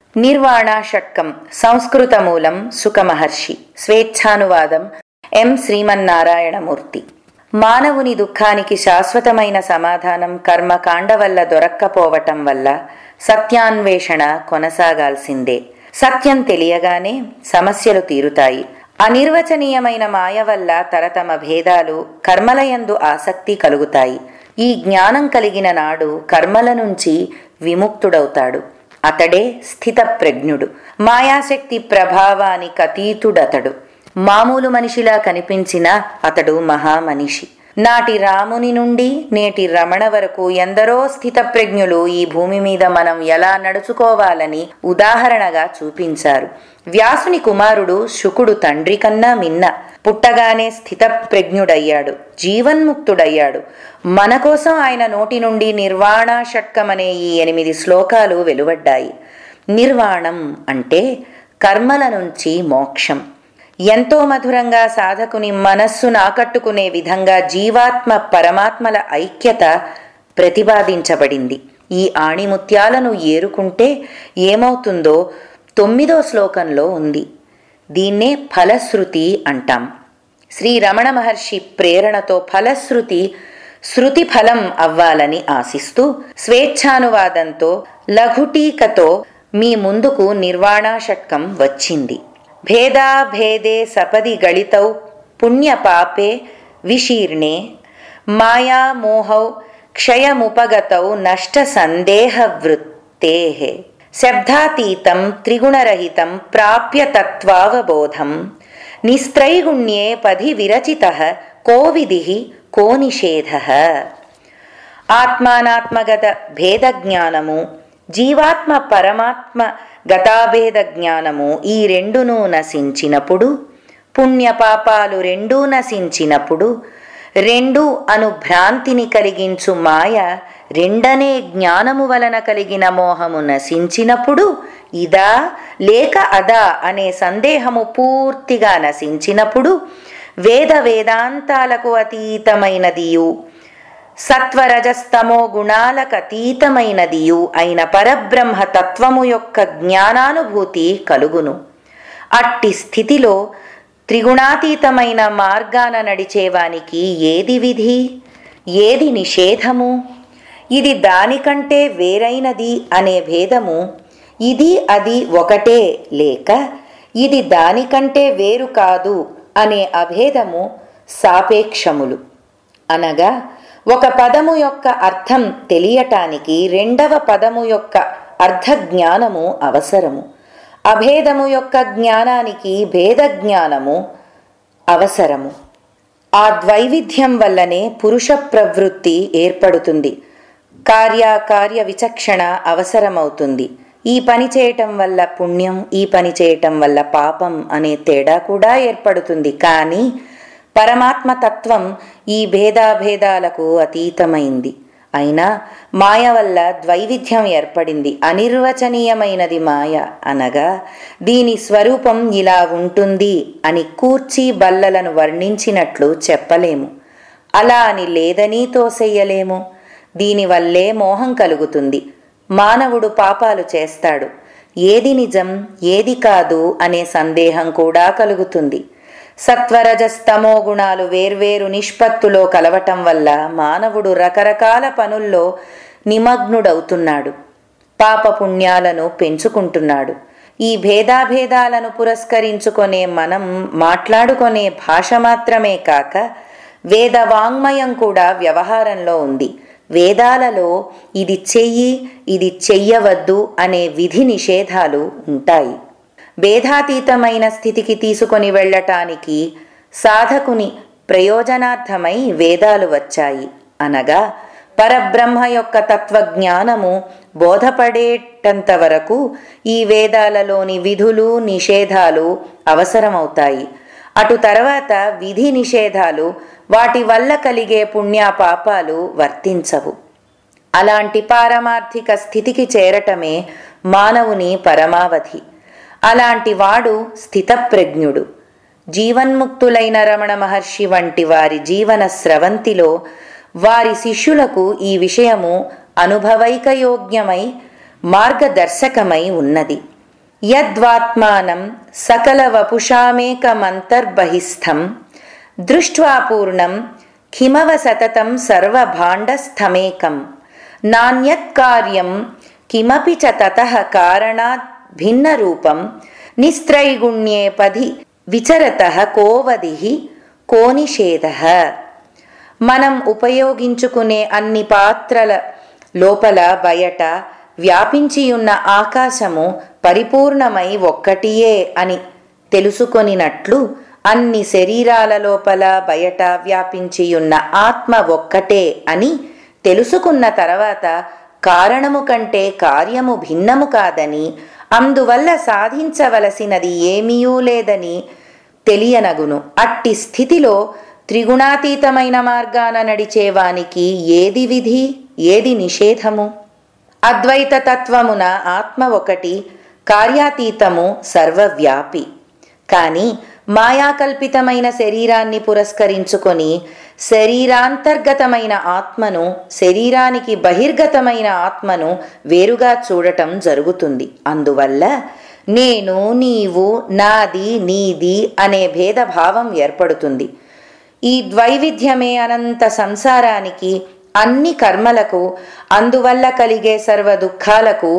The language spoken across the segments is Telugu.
నిర్వాణ షట్కం సంస్కృత మూలం సుఖమహర్షి స్వేచ్ఛానువాదం ఎం శ్రీమన్నారాయణమూర్తి మానవుని దుఃఖానికి శాశ్వతమైన సమాధానం కర్మకాండ వల్ల దొరక్కపోవటం వల్ల సత్యాన్వేషణ కొనసాగాల్సిందే సత్యం తెలియగానే సమస్యలు తీరుతాయి అనిర్వచనీయమైన మాయ వల్ల తరతమ భేదాలు కర్మలయందు ఆసక్తి కలుగుతాయి ఈ జ్ఞానం కలిగిన నాడు కర్మల నుంచి విముక్తుడవుతాడు అతడే స్థితప్రజ్ఞుడు మాయాశక్తి ప్రభావానికి అతీతుడతడు మామూలు మనిషిలా కనిపించిన అతడు మహామనిషి నాటి రాముని నుండి నేటి రమణ వరకు ఎందరో స్థితప్రజ్ఞులు ఈ భూమి మీద మనం ఎలా నడుచుకోవాలని ఉదాహరణగా చూపించారు వ్యాసుని కుమారుడు శుకుడు తండ్రి కన్నా మిన్న పుట్టగానే స్థితప్రజ్ఞుడయ్యాడు జీవన్ముక్తుడయ్యాడు మన కోసం ఆయన నోటి నుండి నిర్వాణ షట్కమనే ఈ ఎనిమిది శ్లోకాలు వెలువడ్డాయి నిర్వాణం అంటే కర్మల నుంచి మోక్షం ఎంతో మధురంగా సాధకుని మనస్సును ఆకట్టుకునే విధంగా జీవాత్మ పరమాత్మల ఐక్యత ప్రతిపాదించబడింది ఈ ఆణిముత్యాలను ఏరుకుంటే ఏమవుతుందో తొమ్మిదో శ్లోకంలో ఉంది దీన్నే ఫలశ్రుతి అంటాం శ్రీ రమణ మహర్షి ప్రేరణతో ఫలశ్రుతి శృతి ఫలం అవ్వాలని ఆశిస్తూ స్వేచ్ఛానువాదంతో లఘుటీకతో మీ ముందుకు నిర్వాణాషట్కం వచ్చింది భేదాభేదే సపది గళితౌ పుణ్యపాపే విశీర్ణే మాయామోహౌ క్షయముపగతౌ నష్ట సందేహ వృత్తే శబ్దాతీతం త్రిగుణరహితం ప్రాప్య తత్వావబోధం నిస్త్రైగుణ్యే పది విరచిత కో విధి కో నిషేధ ఆత్మానాత్మగత భేద జ్ఞానము జీవాత్మ పరమాత్మ గతాభేద జ్ఞానము ఈ రెండును నశించినప్పుడు పుణ్యపాపాలు రెండూ నశించినప్పుడు రెండు అను భ్రాంతిని కలిగించు మాయ రెండనే జ్ఞానము వలన కలిగిన మోహము నశించినప్పుడు ఇదా లేక అదా అనే సందేహము పూర్తిగా నశించినప్పుడు వేద వేదాంతాలకు అతీతమైనదియు సత్వరజస్తమో గుణాలకు అతీతమైనదియు అయిన పరబ్రహ్మ తత్వము యొక్క జ్ఞానానుభూతి కలుగును అట్టి స్థితిలో త్రిగుణాతీతమైన మార్గాన నడిచేవానికి ఏది విధి ఏది నిషేధము ఇది దానికంటే వేరైనది అనే భేదము ఇది అది ఒకటే లేక ఇది దానికంటే వేరు కాదు అనే అభేదము సాపేక్షములు అనగా ఒక పదము యొక్క అర్థం తెలియటానికి రెండవ పదము యొక్క అర్థ జ్ఞానము అవసరము అభేదము యొక్క జ్ఞానానికి భేద జ్ఞానము అవసరము ఆ ద్వైవిధ్యం వల్లనే పురుష ప్రవృత్తి ఏర్పడుతుంది కార్యకార్య విచక్షణ అవసరమవుతుంది ఈ పని చేయటం వల్ల పుణ్యం ఈ పని చేయటం వల్ల పాపం అనే తేడా కూడా ఏర్పడుతుంది కానీ పరమాత్మ తత్వం ఈ భేదాభేదాలకు అతీతమైంది అయినా మాయ వల్ల ద్వైవిధ్యం ఏర్పడింది అనిర్వచనీయమైనది మాయ అనగా దీని స్వరూపం ఇలా ఉంటుంది అని కూర్చి బల్లలను వర్ణించినట్లు చెప్పలేము అలా అని లేదని తోసెయ్యలేము దీనివల్లే మోహం కలుగుతుంది మానవుడు పాపాలు చేస్తాడు ఏది నిజం ఏది కాదు అనే సందేహం కూడా కలుగుతుంది సత్వరజస్తమో గుణాలు వేర్వేరు నిష్పత్తులో కలవటం వల్ల మానవుడు రకరకాల పనుల్లో నిమగ్నుడవుతున్నాడు పాపపుణ్యాలను పెంచుకుంటున్నాడు ఈ భేదాభేదాలను పురస్కరించుకొనే మనం మాట్లాడుకొనే భాష మాత్రమే కాక వేదవాంగ్మయం కూడా వ్యవహారంలో ఉంది వేదాలలో ఇది చెయ్యి ఇది చెయ్యవద్దు అనే విధి నిషేధాలు ఉంటాయి భేదాతీతమైన స్థితికి తీసుకొని వెళ్ళటానికి సాధకుని ప్రయోజనార్థమై వేదాలు వచ్చాయి అనగా పరబ్రహ్మ యొక్క తత్వజ్ఞానము బోధపడేటంత వరకు ఈ వేదాలలోని విధులు నిషేధాలు అవసరమవుతాయి అటు తర్వాత విధి నిషేధాలు వాటి వల్ల కలిగే పుణ్యపాపాలు వర్తించవు అలాంటి పారమార్థిక స్థితికి చేరటమే మానవుని పరమావధి అలాంటి వాడు స్థితప్రజ్ఞుడు జీవన్ముక్తులైన రమణ మహర్షి వంటి వారి జీవన స్రవంతిలో వారి శిష్యులకు ఈ విషయము అనుభవైకయోగ్యమై మార్గదర్శకమై ఉన్నది యద్వాత్మానం సకలవపుషామేకమంతర్బహిస్థం దృష్ట్వా పూర్ణం కిమవ సతతం సర్వభాండస్థమేకం నాణ్యత్కార్యం కిమపి చ తతః కారణాత్ భిన్నరూపం నిస్త్రైగుణ్యే పది విచరతః కోవదిహి కోనిషేధః మనం ఉపయోగించుకునే అన్ని పాత్రల లోపల బయట వ్యాపించియున్న ఆకాశము పరిపూర్ణమై ఒక్కటియే అని తెలుసుకొనినట్లు అన్ని శరీరాల లోపల బయట వ్యాపించియున్న ఆత్మ ఒక్కటే అని తెలుసుకున్న తర్వాత కారణము కంటే కార్యము భిన్నము కాదని అందువల్ల సాధించవలసినది ఏమీయూ లేదని తెలియనగును అట్టి స్థితిలో త్రిగుణాతీతమైన మార్గాన నడిచేవానికి ఏది విధి ఏది నిషేధము అద్వైత తత్వమున ఆత్మ ఒకటి కార్యాతీతము సర్వవ్యాపి కాని మాయాకల్పితమైన శరీరాన్ని పురస్కరించుకొని శరీరాంతర్గతమైన ఆత్మను శరీరానికి బహిర్గతమైన ఆత్మను వేరుగా చూడటం జరుగుతుంది అందువల్ల నేను నీవు నాది నీది అనే భేదభావం ఏర్పడుతుంది ఈ ద్వైవిధ్యమే అనంత సంసారానికి అన్ని కర్మలకు అందువల్ల కలిగే సర్వ దుఃఖాలకు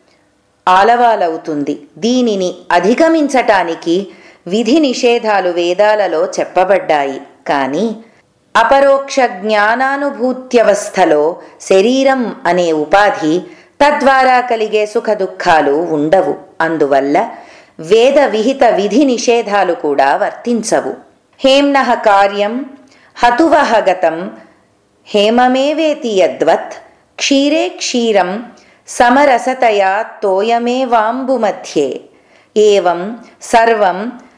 ఆలవాలవుతుంది దీనిని అధిగమించటానికి విధి నిషేధాలు వేదాలలో చెప్పబడ్డాయి కానీ అపరోక్ష జ్ఞానానుభూత్యవస్థలో శరీరం అనే ఉపాధి తద్వారా కలిగే సుఖ దుఃఖాలు ఉండవు అందువల్ల వేద విహిత విధి నిషేధాలు కూడా వర్తించవు హేమ్నః కార్యం హతువహ గతం హేమమేవేతి యద్వత్ క్షీరే క్షీరం సమరసతయా తోయమేవాంబుమధ్యే ఏవం సర్వం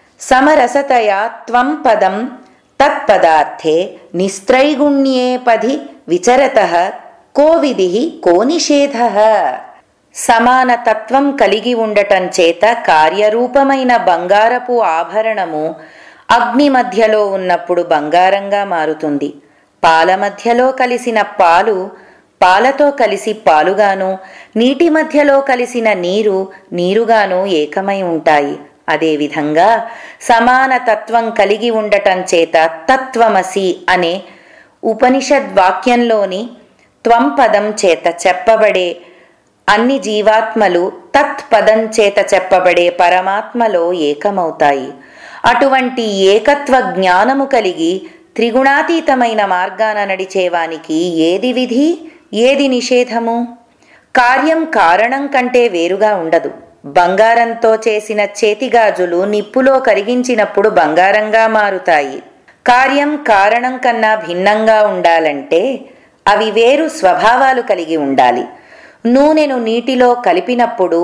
సమరసతయా త్వం పదం తత్పదార్థే నిస్త్రైగుణ్యే పది విచరత కో విధి కో నిషేధ సమానతత్వం కలిగి ఉండటం చేత కార్యరూపమైన బంగారపు ఆభరణము అగ్ని మధ్యలో ఉన్నప్పుడు బంగారంగా మారుతుంది పాల మధ్యలో కలిసిన పాలు పాలతో కలిసి పాలుగాను నీటి మధ్యలో కలిసిన నీరు నీరుగాను ఏకమై ఉంటాయి అదేవిధంగా సమాన తత్వం కలిగి ఉండటం చేత తత్వమసి అనే ఉపనిషద్ వాక్యంలోని త్వం పదం చేత చెప్పబడే అన్ని జీవాత్మలు తత్ పదం చేత చెప్పబడే పరమాత్మలో ఏకమవుతాయి అటువంటి ఏకత్వ జ్ఞానము కలిగి త్రిగుణాతీతమైన మార్గాన నడిచేవానికి ఏది విధి ఏది నిషేధము కార్యం కారణం కంటే వేరుగా ఉండదు బంగారంతో చేసిన చేతిగాజులు నిప్పులో కరిగించినప్పుడు బంగారంగా మారుతాయి కార్యం కారణం కన్నా భిన్నంగా ఉండాలంటే అవి వేరు స్వభావాలు కలిగి ఉండాలి నూనెను నీటిలో కలిపినప్పుడు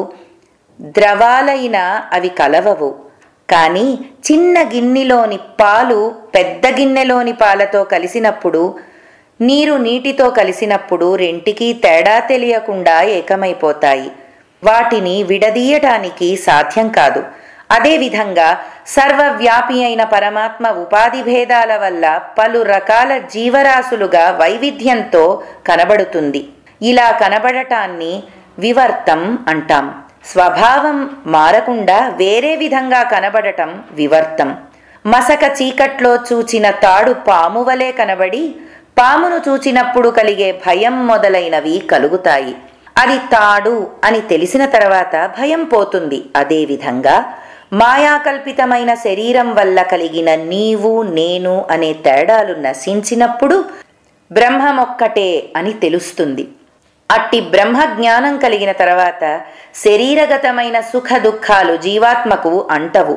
ద్రవాలైన అవి కలవవు కానీ చిన్న గిన్నెలోని పాలు పెద్ద గిన్నెలోని పాలతో కలిసినప్పుడు నీరు నీటితో కలిసినప్పుడు రెంటికి తేడా తెలియకుండా ఏకమైపోతాయి వాటిని విడదీయటానికి సాధ్యం కాదు అదేవిధంగా సర్వవ్యాపి అయిన పరమాత్మ ఉపాధి భేదాల వల్ల పలు రకాల జీవరాశులుగా వైవిధ్యంతో కనబడుతుంది ఇలా కనబడటాన్ని వివర్తం అంటాం స్వభావం మారకుండా వేరే విధంగా కనబడటం వివర్తం మసక చీకట్లో చూచిన తాడు పాము వలె కనబడి పామును చూచినప్పుడు కలిగే భయం మొదలైనవి కలుగుతాయి అది తాడు అని తెలిసిన తర్వాత భయం పోతుంది అదేవిధంగా మాయాకల్పితమైన శరీరం వల్ల కలిగిన నీవు నేను అనే తేడాలు నశించినప్పుడు బ్రహ్మమొక్కటే అని తెలుస్తుంది అట్టి బ్రహ్మ జ్ఞానం కలిగిన తర్వాత శరీరగతమైన సుఖ దుఃఖాలు జీవాత్మకు అంటవు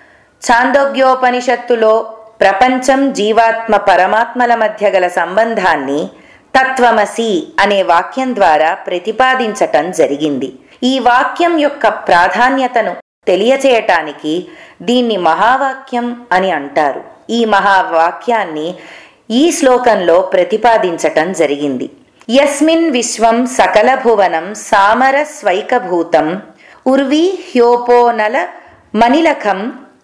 ఛాందోగ్యోపనిషత్తులో ప్రపంచం జీవాత్మ పరమాత్మల మధ్య గల సంబంధాన్ని తత్వమసి అనే వాక్యం ద్వారా ప్రతిపాదించటం జరిగింది ఈ వాక్యం యొక్క ప్రాధాన్యతను తెలియచేయటానికి దీన్ని మహావాక్యం అని అంటారు ఈ మహావాక్యాన్ని ఈ శ్లోకంలో ప్రతిపాదించటం జరిగింది యస్మిన్ విశ్వం సకల భువనం సామర స్వైకభూతం ఉర్వీ హ్యోపోనల మనిలకం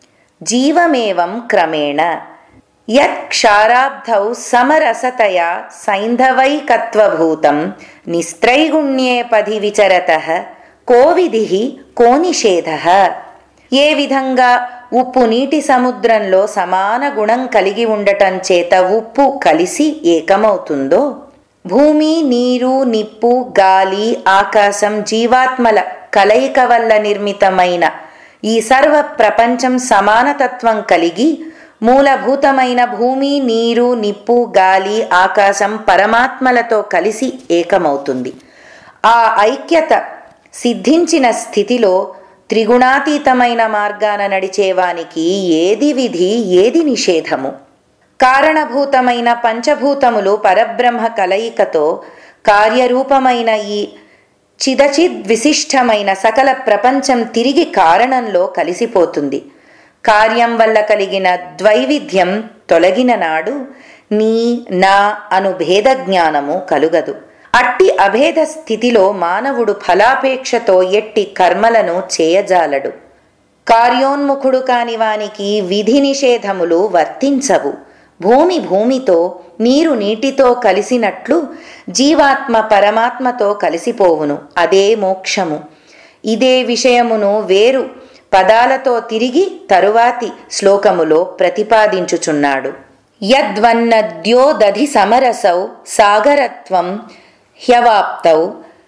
జీవమేవం క్రమేణ యత్ క్షారాబ్ధౌ సమరసతయా సైంధవైకత్వభూతం నిస్త్రైగుణ్యే పది విచరత కోవిధి కోనిషేధ ఏ విధంగా ఉప్పు నీటి సముద్రంలో సమాన గుణం కలిగి ఉండటం చేత ఉప్పు కలిసి ఏకమవుతుందో భూమి నీరు నిప్పు గాలి ఆకాశం జీవాత్మల కలయిక వల్ల నిర్మితమైన ఈ సర్వ ప్రపంచం సమానతత్వం కలిగి మూలభూతమైన భూమి నీరు నిప్పు గాలి ఆకాశం పరమాత్మలతో కలిసి ఏకమవుతుంది ఆ ఐక్యత సిద్ధించిన స్థితిలో త్రిగుణాతీతమైన మార్గాన నడిచేవానికి ఏది విధి ఏది నిషేధము కారణభూతమైన పంచభూతములు పరబ్రహ్మ కలయికతో కార్యరూపమైన ఈ చిదచిద్ విశిష్టమైన సకల ప్రపంచం తిరిగి కారణంలో కలిసిపోతుంది కార్యం వల్ల కలిగిన ద్వైవిధ్యం తొలగిన నాడు నీ నా అను భేద జ్ఞానము కలుగదు అట్టి అభేద స్థితిలో మానవుడు ఫలాపేక్షతో ఎట్టి కర్మలను చేయజాలడు కార్యోన్ముఖుడు కాని వానికి విధి నిషేధములు వర్తించవు భూమి భూమితో నీరు నీటితో కలిసినట్లు జీవాత్మ పరమాత్మతో కలిసిపోవును అదే మోక్షము ఇదే విషయమును వేరు పదాలతో తిరిగి తరువాతి శ్లోకములో ప్రతిపాదించుచున్నాడు యద్వన్నద్యోదధి సమరసౌ సాగరత్వం హ్యవాప్తౌ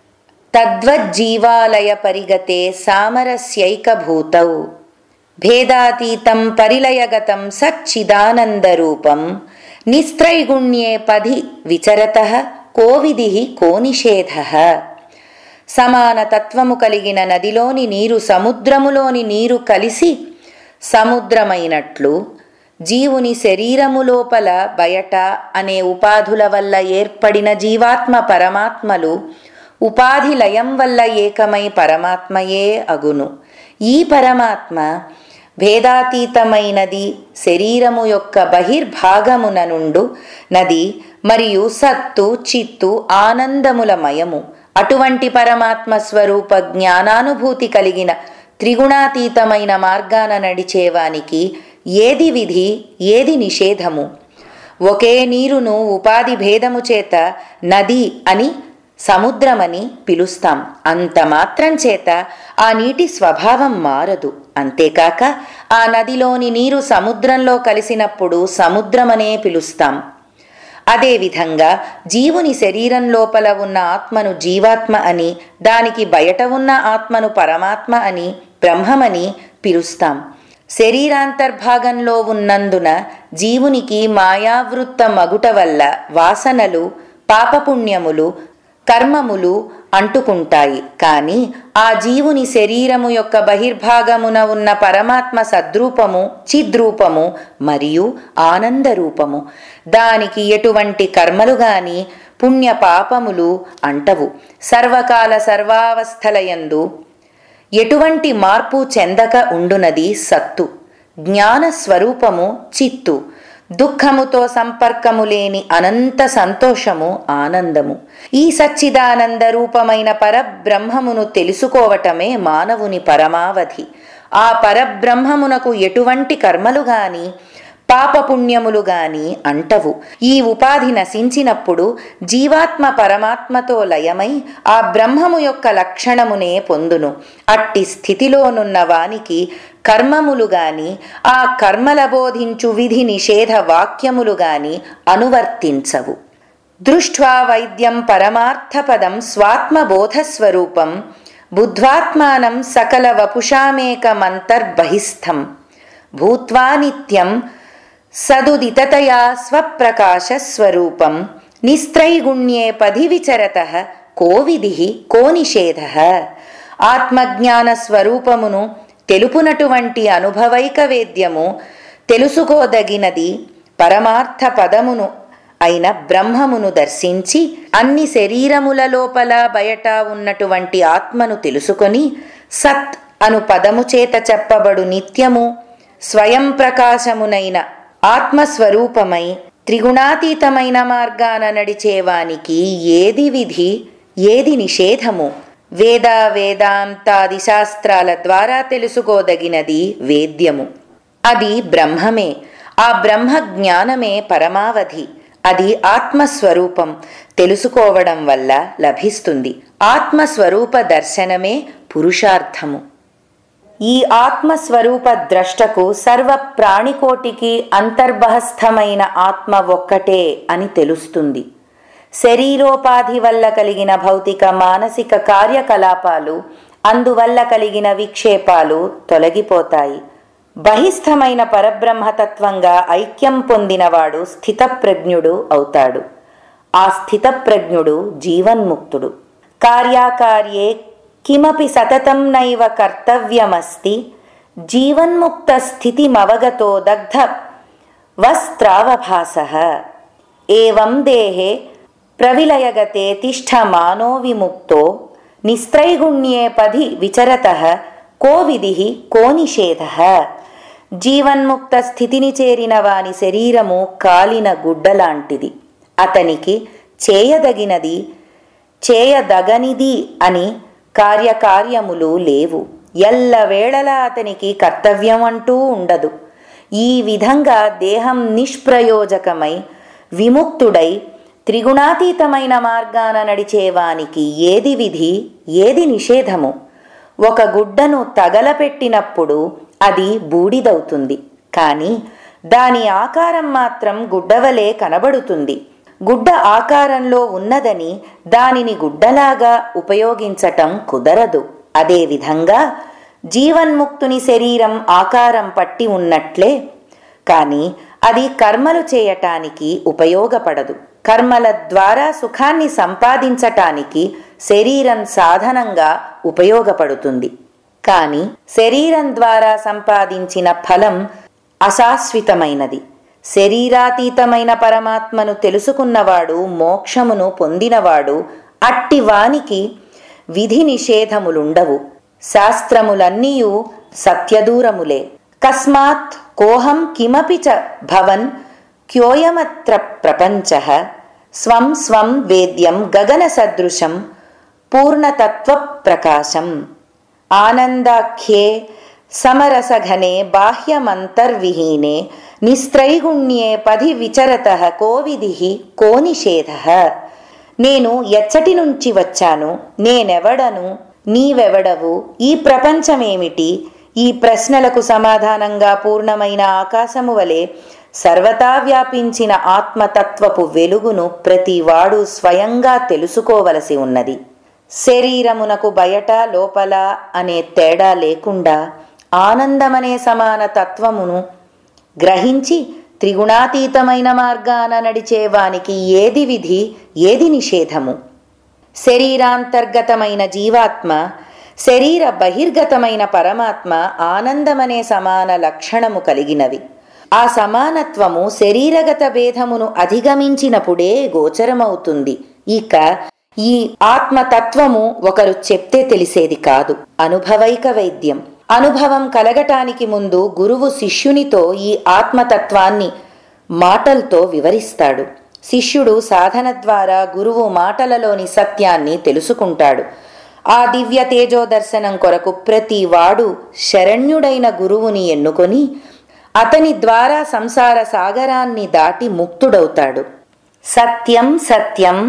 తద్వజ్జీవాలయ పరిగతే సామరస్యైకభూతౌ భేదాతీతం పరిలయగతం సచ్చిదానందరూపం నిస్త్రైగుణ్యే పది విచరత కోవిధి కోనిషేధ సమాన తత్వము కలిగిన నదిలోని నీరు సముద్రములోని నీరు కలిసి సముద్రమైనట్లు జీవుని శరీరము లోపల బయట అనే ఉపాధుల వల్ల ఏర్పడిన జీవాత్మ పరమాత్మలు ఉపాధి లయం వల్ల ఏకమై పరమాత్మయే అగును ఈ పరమాత్మ భేదాతీతమైనది శరీరము యొక్క బహిర్భాగమున నుండు నది మరియు సత్తు చిత్తు ఆనందములమయము అటువంటి పరమాత్మ స్వరూప జ్ఞానానుభూతి కలిగిన త్రిగుణాతీతమైన మార్గాన నడిచేవానికి ఏది విధి ఏది నిషేధము ఒకే నీరును ఉపాధి భేదము చేత నది అని సముద్రమని పిలుస్తాం అంత మాత్రం చేత ఆ నీటి స్వభావం మారదు అంతేకాక ఆ నదిలోని నీరు సముద్రంలో కలిసినప్పుడు సముద్రమనే పిలుస్తాం అదేవిధంగా జీవుని శరీరం లోపల ఉన్న ఆత్మను జీవాత్మ అని దానికి బయట ఉన్న ఆత్మను పరమాత్మ అని బ్రహ్మమని పిలుస్తాం శరీరాంతర్భాగంలో ఉన్నందున జీవునికి మాయావృత్త మగుట వల్ల వాసనలు పాపపుణ్యములు కర్మములు అంటుకుంటాయి కానీ ఆ జీవుని శరీరము యొక్క బహిర్భాగమున ఉన్న పరమాత్మ సద్రూపము చిద్రూపము మరియు ఆనందరూపము దానికి ఎటువంటి కర్మలు గాని పుణ్య పాపములు అంటవు సర్వకాల సర్వావస్థలయందు ఎటువంటి మార్పు చెందక ఉండునది సత్తు జ్ఞాన స్వరూపము చిత్తు దుఃఖముతో సంపర్కము లేని అనంత సంతోషము ఆనందము ఈ సచ్చిదానంద రూపమైన పరబ్రహ్మమును తెలుసుకోవటమే మానవుని పరమావధి ఆ పరబ్రహ్మమునకు ఎటువంటి కర్మలు గాని పాపపుణ్యములు గాని అంటవు ఈ ఉపాధి నశించినప్పుడు జీవాత్మ పరమాత్మతో లయమై ఆ బ్రహ్మము యొక్క లక్షణమునే పొందును అట్టి స్థితిలోనున్న వానికి కర్మములు గాని ఆ కర్మల బోధించు విధి నిషేధ వాక్యములు గాని అనువర్తించవు దృష్ట్వా వైద్యం పరమార్థపదం స్వాత్మబోధస్వరూపం బుద్ధ్వాత్మానం సకల వపుషామేకమంతర్బహిస్థం భూత్వా నిత్యం సదుదితతయా స్వప్రకాశస్వరూపం నిస్త్రైగుణ్యే పది విచరత కో విధి కో నిషేధ ఆత్మజ్ఞాన స్వరూపమును తెలుపునటువంటి అనుభవైక వేద్యము తెలుసుకోదగినది పరమార్థ పదమును అయిన బ్రహ్మమును దర్శించి అన్ని శరీరముల లోపల బయట ఉన్నటువంటి ఆత్మను తెలుసుకొని సత్ అను పదము చేత చెప్పబడు నిత్యము స్వయం ప్రకాశమునైన ఆత్మస్వరూపమై త్రిగుణాతీతమైన మార్గాన నడిచేవానికి ఏది విధి ఏది నిషేధము వేద వేదాంతాది శాస్త్రాల ద్వారా తెలుసుకోదగినది వేద్యము అది బ్రహ్మమే ఆ బ్రహ్మ జ్ఞానమే పరమావధి అది ఆత్మస్వరూపం తెలుసుకోవడం వల్ల లభిస్తుంది ఆత్మస్వరూప దర్శనమే పురుషార్థము ఈ ఆత్మస్వరూప ద్రష్టకు సర్వ ప్రాణికోటికి అంతర్బహస్థమైన ఆత్మ ఒక్కటే అని తెలుస్తుంది శరీరోపాధి వల్ల కలిగిన భౌతిక మానసిక కార్యకలాపాలు అందువల్ల కలిగిన విక్షేపాలు తొలగిపోతాయి బహిస్థమైన పరబ్రహ్మతత్వంగా ఐక్యం పొందినవాడు స్థితప్రజ్ఞుడు అవుతాడు ఆ స్థితప్రజ్ఞుడు జీవన్ముక్తుడు కార్యాకార్యే కిమపి సతతం నైవ కర్తవ్యమస్తి జీవన్ముక్త స్థితిమవగతో దగ్ధ వస్త్రావభాస ఏవం దేహే ప్రవిలయగతే తిష్టమానో విముక్తో నిస్త్రైగుణ్యే పది విచరత కో విధి కో నిషేధ జీవన్ముక్త స్థితిని చేరిన వాని శరీరము కాలిన గుడ్డలాంటిది అతనికి చేయదగినది చేయదగనిది అని కార్యకార్యములు లేవు ఎల్లవేళలా అతనికి కర్తవ్యం అంటూ ఉండదు ఈ విధంగా దేహం నిష్ప్రయోజకమై విముక్తుడై త్రిగుణాతీతమైన మార్గాన నడిచేవానికి ఏది విధి ఏది నిషేధము ఒక గుడ్డను తగలపెట్టినప్పుడు అది బూడిదవుతుంది కానీ దాని ఆకారం మాత్రం గుడ్డవలే కనబడుతుంది గుడ్డ ఆకారంలో ఉన్నదని దానిని గుడ్డలాగా ఉపయోగించటం కుదరదు అదేవిధంగా జీవన్ముక్తుని శరీరం ఆకారం పట్టి ఉన్నట్లే కానీ అది కర్మలు చేయటానికి ఉపయోగపడదు కర్మల ద్వారా సుఖాన్ని సంపాదించటానికి శరీరం సాధనంగా ఉపయోగపడుతుంది కానీ శరీరం ద్వారా సంపాదించిన ఫలం అశాశ్వతమైనది శరీరాతీతమైన పరమాత్మను తెలుసుకున్నవాడు మోక్షమును పొందినవాడు అట్టివానికి విధి నిషేధములుండవు శాస్త్రములన్నీయు సత్యదూరములే కస్మాత్ కోహం కిమపి చ భవన్ క్యోయమత్ర ప్రపంచ స్వం స్వం వేద్యం గగన సదృశం పూర్ణతత్వ ప్రకాశం ఆనందాఖ్యే సమరసఘనే బాహ్యమంతర్విహీనే నిస్త్రైగుణ్యే పది విచరత కో విధి కో నిషేధ నేను ఎచ్చటి నుంచి వచ్చాను నేనెవడను నీవెవడవు ఈ ప్రపంచమేమిటి ఈ ప్రశ్నలకు సమాధానంగా పూర్ణమైన ఆకాశము వలె సర్వతా వ్యాపించిన ఆత్మతత్వపు వెలుగును ప్రతివాడు స్వయంగా తెలుసుకోవలసి ఉన్నది శరీరమునకు బయట లోపల అనే తేడా లేకుండా ఆనందమనే సమాన తత్వమును గ్రహించి త్రిగుణాతీతమైన మార్గాన నడిచేవానికి ఏది విధి ఏది నిషేధము శరీరాంతర్గతమైన జీవాత్మ శరీర బహిర్గతమైన పరమాత్మ ఆనందమనే సమాన లక్షణము కలిగినవి ఆ సమానత్వము శరీరగత భేదమును అధిగమించినప్పుడే గోచరమవుతుంది ఇక ఈ ఆత్మతత్వము ఒకరు చెప్తే తెలిసేది కాదు అనుభవైక వైద్యం అనుభవం కలగటానికి ముందు గురువు శిష్యునితో ఈ ఆత్మతత్వాన్ని మాటలతో వివరిస్తాడు శిష్యుడు సాధన ద్వారా గురువు మాటలలోని సత్యాన్ని తెలుసుకుంటాడు ఆ దివ్య తేజో దర్శనం కొరకు ప్రతి వాడు శరణ్యుడైన గురువుని ఎన్నుకొని అతని ద్వారా సంసార సాగరాన్ని దాటి ముక్తుడవుతాడు సత్యం సత్యం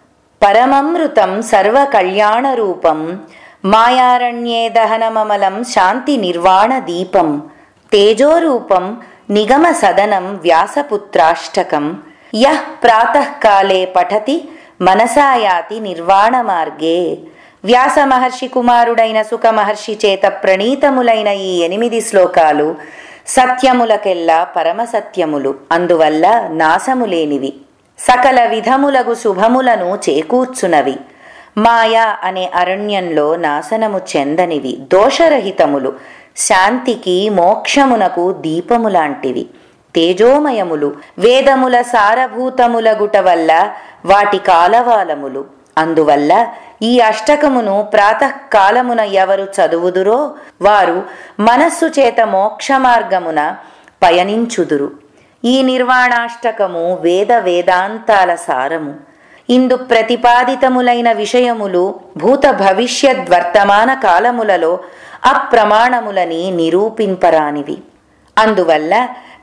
పరమమృతం సర్వకళ్యాణ రూపం మాయారణ్యే దహనమమలం శాంతి నిర్వాణ దీపం తేజోరూపం నిగమ సదనం వ్యాసపుత్రాష్టకం యః ప్రాతకాలే పఠతి మనసాయాతి నిర్వాణ మార్గే వ్యాస మహర్షి కుమారుడైన సుఖ మహర్షి చేత ప్రణీతములైన ఈ ఎనిమిది శ్లోకాలు సత్యములకెల్లా పరమసత్యములు అందువల్ల నాశములేనివి సకల విధములగు శుభములను చేకూర్చునవి మాయా అనే అరణ్యంలో నాశనము చెందనివి దోషరహితములు శాంతికి మోక్షమునకు దీపములాంటివి తేజోమయములు వేదముల సారభూతములగుట వల్ల వాటి కాలవాలములు అందువల్ల ఈ అష్టకమును ప్రాతకాలమున ఎవరు చదువుదురో వారు మనస్సు చేత మోక్ష మార్గమున పయనించుదురు ఈ నిర్వాణాష్టకము వేద వేదాంతాల సారము ఇందు ప్రతిపాదితములైన విషయములు భూత భవిష్యద్వర్తమాన కాలములలో అప్రమాణములని నిరూపింపరానివి అందువల్ల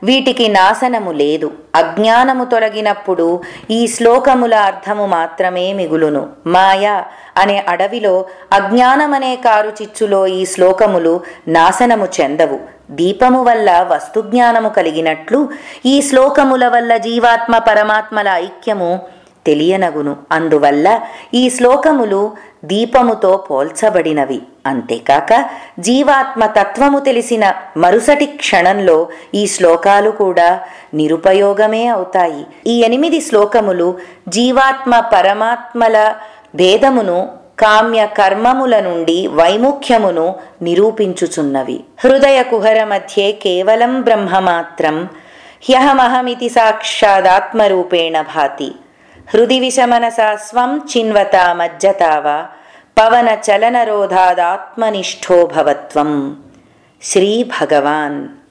వీటికి నాశనము లేదు అజ్ఞానము తొలగినప్పుడు ఈ శ్లోకముల అర్థము మాత్రమే మిగులును మాయ అనే అడవిలో అజ్ఞానమనే కారు చిచ్చులో ఈ శ్లోకములు నాశనము చెందవు దీపము వల్ల వస్తుజ్ఞానము కలిగినట్లు ఈ శ్లోకముల వల్ల జీవాత్మ పరమాత్మల ఐక్యము తెలియనగును అందువల్ల ఈ శ్లోకములు దీపముతో పోల్చబడినవి అంతేకాక జీవాత్మ తత్వము తెలిసిన మరుసటి క్షణంలో ఈ శ్లోకాలు కూడా నిరుపయోగమే అవుతాయి ఈ ఎనిమిది శ్లోకములు జీవాత్మ పరమాత్మల భేదమును కామ్య కర్మముల నుండి వైముఖ్యమును నిరూపించుచున్నవి హృదయ కుహర మధ్యే కేవలం బ్రహ్మమాత్రం హ్యహమహమితి సాక్షాదాత్మరూపేణ భాతి హృది విషమనసా స్వం చిన్వతా మజ్జతావా పవన చలనరోధాదాత్మనిష్ఠో భవత్వం శ్రీ భగవాన్